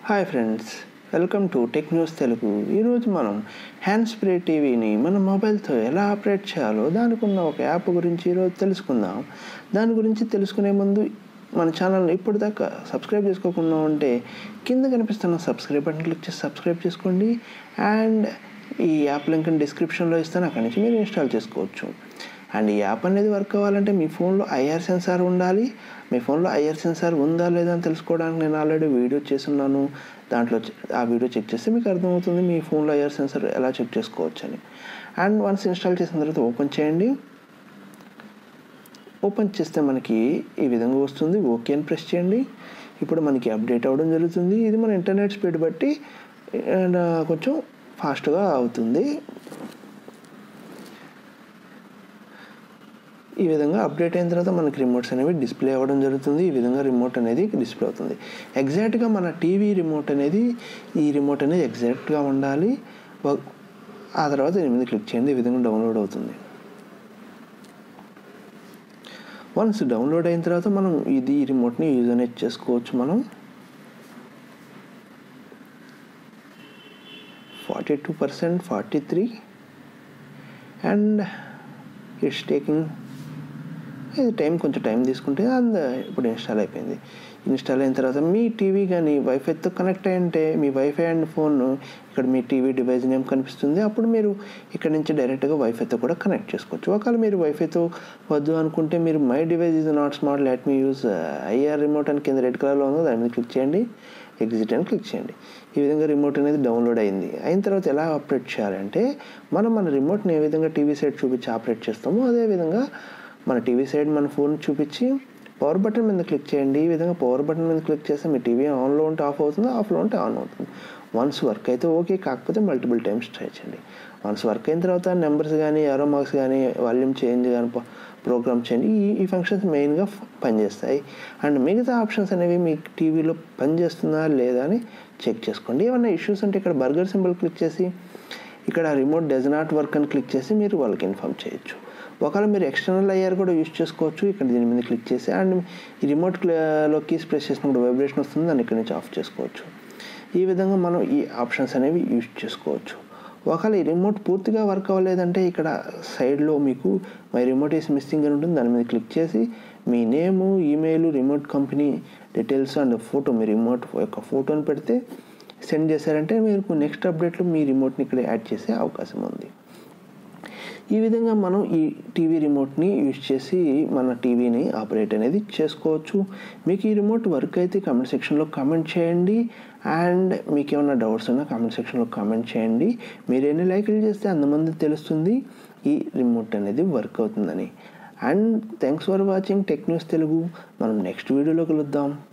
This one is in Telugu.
hi friends welcome to tech news Telugu ఈరోజు మనం హ్యాండ్ స్ప్రే టీవీని మన మొబైల్తో ఎలా ఆపరేట్ చేయాలో దానికి ఉన్న ఒక యాప్ గురించి ఈరోజు తెలుసుకుందాం దాని గురించి తెలుసుకునే ముందు మన ఛానల్ని ఇప్పటిదాకా సబ్స్క్రైబ్ చేసుకోకుండా ఉంటే కింద కనిపిస్తున్న సబ్స్క్రైబ్ బటన్ క్లిక్ చేసి సబ్స్క్రైబ్ చేసుకోండి అండ్ ఈ యాప్ లింక్ డిస్క్రిప్షన్లో ఇస్తాను అక్కడి నుంచి మీరు ఇన్స్టాల్ చేసుకోవచ్చు అండ్ ఈ యాప్ అనేది వర్క్ అవ్వాలంటే మీ ఫోన్లో ఐఆర్ సెన్సార్ ఉండాలి మీ ఫోన్లో ఐఆర్ సెన్సార్ ఉందా లేదా అని తెలుసుకోవడానికి నేను ఆల్రెడీ వీడియో చేస్తున్నాను దాంట్లో చె- ఆ వీడియో చెక్ చేస్తే మీకు అర్థమవుతుంది మీ ఫోన్లో ఐఆర్ సెన్సార్ ఎలా చెక్ చేసుకోవచ్చు అని అండ్ వన్స్ ఇన్స్టాల్ చేసిన తర్వాత ఓపెన్ చేయండి ఓపెన్ చేస్తే మనకి ఈ విధంగా వస్తుంది ఓకే అని ప్రెస్ చేయండి ఇప్పుడు మనకి అప్డేట్ అవ్వడం జరుగుతుంది ఇది మన ఇంటర్నెట్ స్పీడ్ బట్టి అండ్ కొంచెం ఫాస్ట్గా అవుతుంది ఈ విధంగా అప్డేట్ అయిన తర్వాత మనకి రిమోట్స్ అనేవి డిస్ప్లే అవ్వడం జరుగుతుంది ఈ విధంగా రిమోట్ అనేది డిస్ప్లే అవుతుంది ఎగ్జాక్ట్గా మన టీవీ రిమోట్ అనేది ఈ రిమోట్ అనేది ఎగ్జాక్ట్గా ఉండాలి వ- ఆ తర్వాత దీని మీద క్లిక్ చేయండి ఈ విధంగా డౌన్లోడ్ అవుతుంది వన్స్ డౌన్లోడ్ అయిన తర్వాత మనం ఇది ఈ రిమోట్ని యూజ్ అనేది చేసుకోవచ్చు మనం forty two percent forty three and it's taking ఇది టైం కొంచెం టైం తీసుకుంటే అండ్ ఇప్పుడు ఇన్స్టాల్ అయిపోయింది ఇన్స్టాల్ అయిన తర్వాత మీ టీవీ కానీ వైఫైతో కనెక్ట్ అయి ఉంటే మీ వైఫై అండ్ ఫోన్ ఇక్కడ మీ టీవీ డివైస్ నేమ్ కనిపిస్తుంది అప్పుడు మీరు ఇక్కడ నుంచి డైరెక్ట్గా వైఫైతో కూడా కనెక్ట్ చేసుకోవచ్చు ఒకవేళ మీరు వైఫైతో వద్దు అనుకుంటే మీరు my device is not smart let me use IR remote అని కింద రెడ్ కలర్లో ఉందో దాని మీద క్లిక్ చేయండి ఎగ్జిట్ అని క్లిక్ చేయండి ఈ విధంగా రిమోట్ అనేది డౌన్లోడ్ అయింది అయిన తర్వాత ఎలా ఆపరేట్ చేయాలంటే మనం మన రిమోట్ని ఏ విధంగా టీవీ సైడ్ చూపించి ఆపరేట్ చేస్తామో అదే విధంగా మన టీవీ సైడ్ మన ఫోన్ చూపించి పవర్ బటన్ మీద క్లిక్ చేయండి ఈ విధంగా పవర్ బటన్ మీద క్లిక్ చేస్తే మీ టీవీ ఆన్లో ఉంటే ఆఫ్ అవుతుంది ఆఫ్లో ఉంటే ఆన్ అవుతుంది వన్స్ వర్క్ అయితే ఓకే కాకపోతే మల్టిపుల్ టైమ్స్ ట్రై చేయండి వన్స్ వర్క్ అయిన తర్వాత నెంబర్స్ కానీ ఏరో మార్క్స్ కానీ వాల్యూమ్ చేంజ్ కానీ ప్రోగ్రామ్ చేయండి ఈ ఈ ఫంక్షన్స్ మెయిన్గా పనిచేస్తాయి అండ్ మిగతా ఆప్షన్స్ అనేవి మీ టీవీలో పనిచేస్తుందా లేదా అని చెక్ చేసుకోండి ఏమైనా ఇష్యూస్ ఉంటే ఇక్కడ బర్గర్ సింబల్ క్లిక్ చేసి ఇక్కడ రిమోట్ డజ్ నాట్ వర్క్ అని క్లిక్ చేసి మీరు వాళ్ళకి ఇన్ఫామ్ చేయొచ్చు ఒకవేళ మీరు ఎక్స్టర్నల్ అయ్యారు కూడా యూస్ చేసుకోవచ్చు ఇక్కడ దీని మీద క్లిక్ చేసి అండ్ ఈ రిమోట్ లో కీస్ ప్రెస్ చేసినప్పుడు వైబ్రేషన్ వస్తుంది దాన్ని ఇక్కడ నుంచి ఆఫ్ చేసుకోవచ్చు ఈ విధంగా మనం ఈ ఆప్షన్స్ అనేవి యూస్ చేసుకోవచ్చు ఒకవేళ ఈ రిమోట్ పూర్తిగా వర్క్ అవ్వలేదంటే ఇక్కడ సైడ్లో మీకు మై రిమోట్ ఈస్ మిస్సింగ్ అని ఉంటుంది దాని మీద క్లిక్ చేసి మీ name email remote company details and photo మీ రిమోట్ యొక్క ఫోటోని పెడితే సెండ్ చేశారంటే మీకు నెక్స్ట్ అప్డేట్లో మీ రిమోట్ని ఇక్కడ యాడ్ చేసే అవకాశం ఉంది ఈ విధంగా మనం ఈ టీవీ రిమోట్ని యూజ్ చేసి మన టీవీని ఆపరేట్ అనేది చేసుకోవచ్చు మీకు ఈ రిమోట్ వర్క్ అయితే కామెంట్ సెక్షన్లో కామెంట్ చేయండి అండ్ మీకు ఏమైనా డౌట్స్ ఉన్నా కామెంట్ సెక్షన్లో కామెంట్ చేయండి మీరు ఎన్ని లైకులు చేస్తే అంతమంది తెలుస్తుంది ఈ రిమోట్ అనేది వర్క్ అవుతుందని and thanks for watching tech news Telugu మనం నెక్స్ట్ వీడియోలో కలుద్దాం